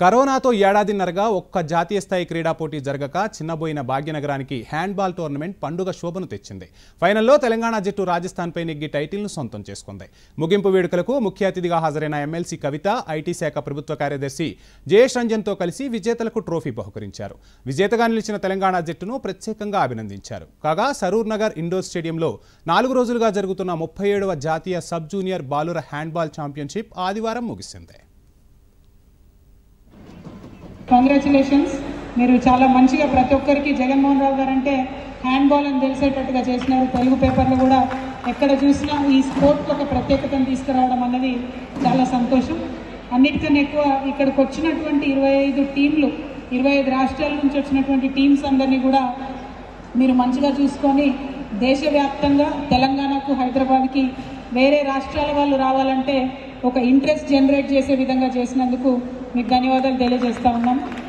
కరోనాతో ఏడాదిన్నరగా ఒక్క జాతీయ స్థాయి క్రీడా పోటీ జరగక చిన్నబోయిన భాగ్యనగరానికి హ్యాండ్బాల్ టోర్నమెంట్ పండుగ శోభను తెచ్చింది ఫైనల్లో తెలంగాణ జట్టు రాజస్థాన్పై నెగ్గి టైటిల్ను సొంతం చేసుకుంది ముగింపు వేడుకలకు ముఖ్య అతిథిగా హాజరైన ఎమ్మెల్సీ కవిత ఐటీ శాఖ ప్రభుత్వ కార్యదర్శి జయేష్ రంజన్తో కలిసి విజేతలకు ట్రోఫీ బహుకరించారు విజేతగా నిలిచిన తెలంగాణ జట్టును ప్రత్యేకంగా అభినందించారు కాగా సరూర్ నగర్ ఇండోర్ స్టేడియంలో నాలుగు రోజులుగా జరుగుతున్న ముప్పై ఏడవ జాతీయ సబ్ జూనియర్ బాలుర హ్యాండ్బాల్ ఛాంపియన్షిప్ ఆదివారం ముగిసింది కంగ్రాచులేషన్స్ మీరు చాలా మంచిగా ప్రతి ఒక్కరికి జగన్మోహన్ రావు గారు అంటే హ్యాండ్బాల్ అని తెలిసేటట్టుగా చేసినారు తెలుగు పేపర్లో కూడా ఎక్కడ చూసినా ఈ స్పోర్ట్కి ఒక ప్రత్యేకతను తీసుకురావడం అన్నది చాలా సంతోషం అన్నిటికన్నా ఎక్కువ ఇక్కడికి వచ్చినటువంటి ఇరవై ఐదు టీంలు ఇరవై ఐదు రాష్ట్రాల నుంచి వచ్చినటువంటి టీమ్స్ అందరినీ కూడా మీరు మంచిగా చూసుకొని దేశవ్యాప్తంగా తెలంగాణకు హైదరాబాద్కి వేరే రాష్ట్రాల వాళ్ళు రావాలంటే ఒక ఇంట్రెస్ట్ జనరేట్ చేసే విధంగా చేసినందుకు మీకు ధన్యవాదాలు తెలియజేస్తా ఉన్నాం